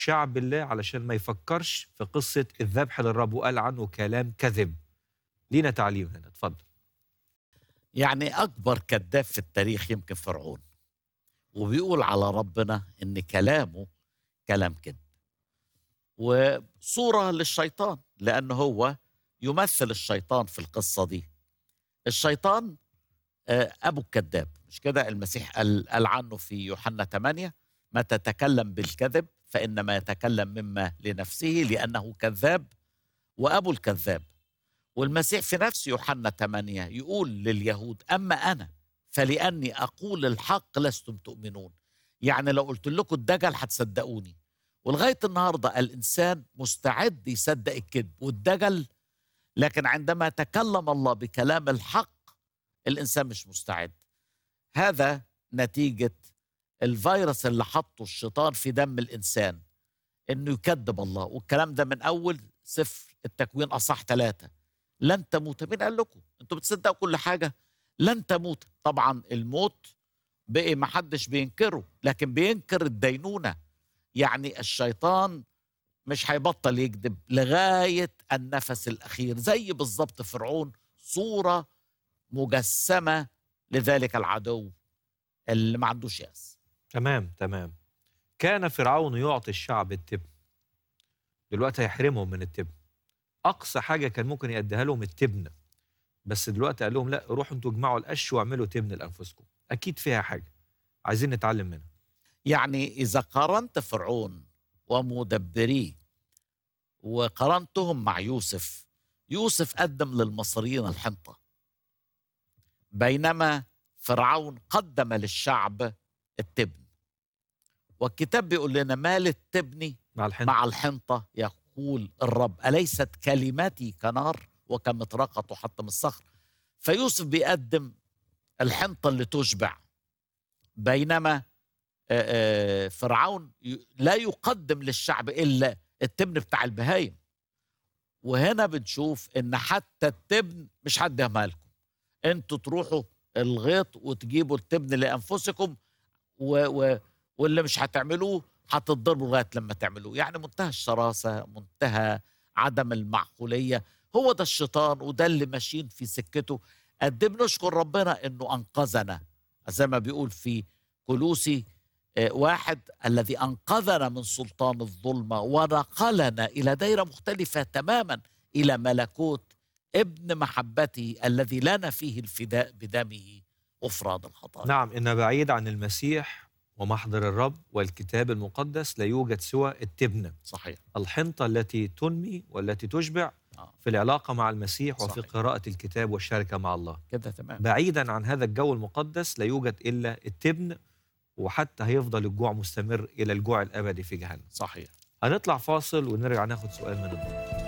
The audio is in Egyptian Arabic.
شعب الله علشان ما يفكرش في قصة الذبح للرب وقال عنه كلام كذب لينا تعليم هنا اتفضل يعني أكبر كذاب في التاريخ يمكن فرعون وبيقول على ربنا إن كلامه كلام كذب وصورة للشيطان لأنه هو يمثل الشيطان في القصة دي الشيطان آه، أبو الكذاب مش كده المسيح قال, قال عنه في يوحنا 8 ما تتكلم بالكذب فإنما يتكلم مما لنفسه لأنه كذاب وأبو الكذاب والمسيح في نفس يوحنا 8 يقول لليهود أما أنا فلأني أقول الحق لستم تؤمنون يعني لو قلت لكم الدجل هتصدقوني ولغاية النهاردة الإنسان مستعد يصدق الكذب والدجل لكن عندما تكلم الله بكلام الحق الإنسان مش مستعد هذا نتيجة الفيروس اللي حطه الشيطان في دم الإنسان إنه يكذب الله والكلام ده من أول سفر التكوين أصح ثلاثة لن تموت مين قال لكم انتوا بتصدقوا كل حاجة لن تموت طبعا الموت بقي ما حدش بينكره لكن بينكر الدينونة يعني الشيطان مش هيبطل يكذب لغاية النفس الأخير زي بالظبط فرعون صورة مجسمة لذلك العدو اللي ما عندوش يأس تمام تمام كان فرعون يعطي الشعب التبن دلوقتي هيحرمهم من التبن اقصى حاجه كان ممكن يديها لهم التبن بس دلوقتي قال لهم لا روحوا انتوا اجمعوا القش واعملوا تبن لانفسكم اكيد فيها حاجه عايزين نتعلم منها يعني إذا قارنت فرعون ومدبريه وقارنتهم مع يوسف يوسف قدم للمصريين الحنطة بينما فرعون قدم للشعب التبن والكتاب بيقول لنا ما للتبن مع الحنطه مع الحنطة يقول الرب أليست كلماتي كنار وكمطرقة تحطم الصخر فيوسف بيقدم الحنطة اللي تشبع بينما آه، آه، فرعون ي- لا يقدم للشعب إلا التبن بتاع البهايم وهنا بنشوف ان حتى التبن مش حد يهمها لكم انتوا تروحوا الغيط وتجيبوا التبن لانفسكم و و واللي مش هتعملوه هتتضربوا لغايه لما تعملوه يعني منتهى الشراسه منتهى عدم المعقوليه هو ده الشيطان وده اللي ماشيين في سكته قد إيه بنشكر ربنا انه انقذنا زي ما بيقول في كلوسي آه، واحد الذي انقذنا من سلطان الظلمه ونقلنا الى دائره مختلفه تماما الى ملكوت ابن محبته الذي لنا فيه الفداء بدمه غفران الخطايا نعم ان بعيد عن المسيح ومحضر الرب والكتاب المقدس لا يوجد سوى التبن صحيح الحنطه التي تنمي والتي تشبع آه. في العلاقه مع المسيح وفي صحيح. قراءه الكتاب والشركه مع الله كده تمام بعيدا عن هذا الجو المقدس لا يوجد الا التبن وحتى هيفضل الجوع مستمر الى الجوع الابدي في جهنم صحيح هنطلع فاصل ونرجع ناخد سؤال من الضيوف